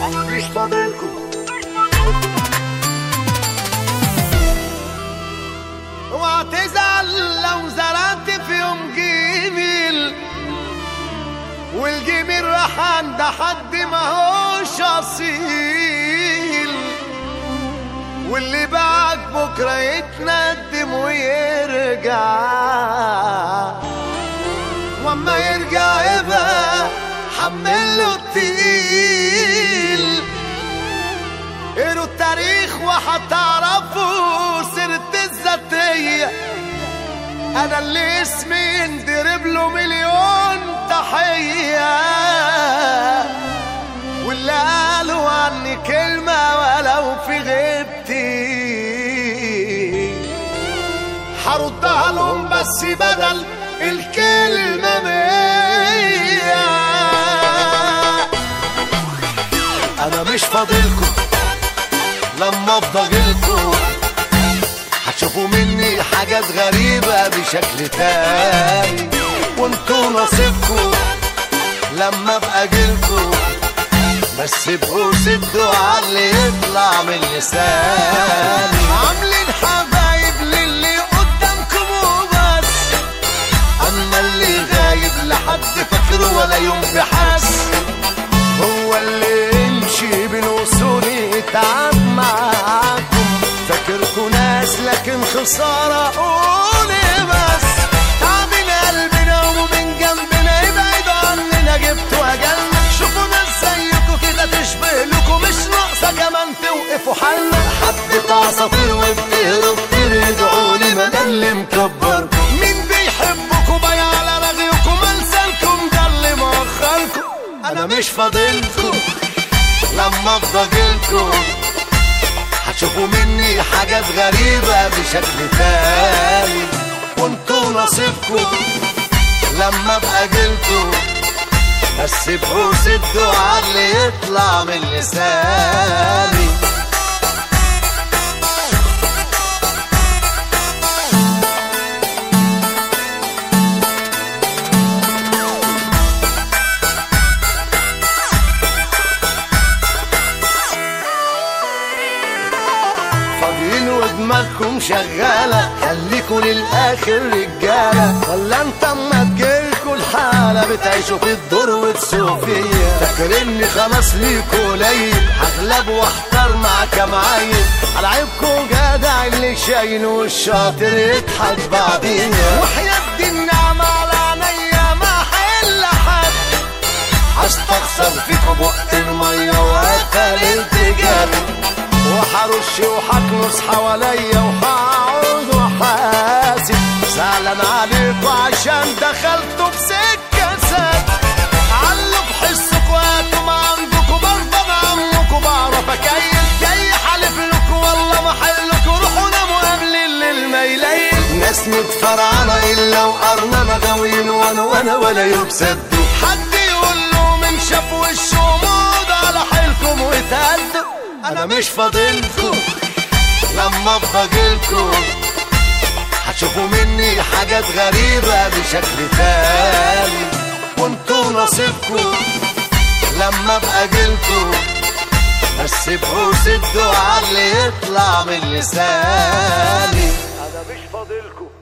مش فاضلكم اوعى تزعل لو زرعت في يوم جميل والجميل راح عند حد ما هوش اصيل واللي بعد بكره يتندم ويرجع واما يرجع يبقى حمله التقيل قروا التاريخ وهتعرفوا سيرة الذاتية أنا اللي اسمي يندرب له مليون تحية واللي قالوا عني كلمة ولو في غيبتي هردها لهم بس بدل الكلمة مية أنا مش فاضلكم لما افضى جيلكم هتشوفوا مني حاجات غريبة بشكل تاني وانتوا نصيبكم لما ابقى جيلكم بس ابقوا سدوا على اللي يطلع من لساني عاملين حبايب للي قدامكم وبس اما اللي غايب لحد فاكره ولا يوم بحس هو اللي يمشي بالوصول يتعب معاكم فاكركوا ناس لكن خسارة قولي بس تعبين قلبنا ومن جنبنا يبعد عننا جبتوا أجلنا شوفوا ناس زيكوا كده تشبه لكم مش ناقصة كمان توقفوا حالنا حبة عصافير وبتهرب ترجعوا لي ما ده اللي مكبركم مين بيحبكوا بايع على رغيكم ألسانكم ده اللي مؤخركم أنا مش فاضلكم لما افضى جيلكم هتشوفوا مني حاجات غريبة بشكل تاني وانتوا نصيبكم لما ابقى جيلكم بس ابقوا سدوا على اللي يطلع من لساني فاضيين ودماغكم شغالة خليكوا للآخر رجالة ولا انت اما تجيلكوا الحالة بتعيشوا في الدور وتسوقوا فيا فاكريني خلاص ليكوا قليل هغلب واحتار مع كام عيل على عيبكوا جدع اللي شايل والشاطر يضحك بعدينا وحياة دي النعمة على عينيا ما حل حد هستخسر فيكوا بق المية وقتل التجار وحرش وحكنس حواليا وهقعد وحاسب زعلان عليكوا عشان دخلتوا بسكة سد علوا بحسكوا هاتوا ما عندكوا برضه عمكوا بعرف اكيل جاي حالف لكوا والله ما حلكوا روحوا ناموا قبل الليل ما يليل ناس متفرعانة الا وقرنا مغاويين وانا وانا ولا يبسدوا حد يقول له من شاف وشه موضة على حيلكم وتهدوا انا مش فاضلكم لما ابقى جيلكم هتشوفوا مني حاجات غريبة بشكل تاني وانتوا نصيبكم لما ابقى جيلكم بس ابقوا سدوا على اللي يطلع من لساني انا مش فاضلكم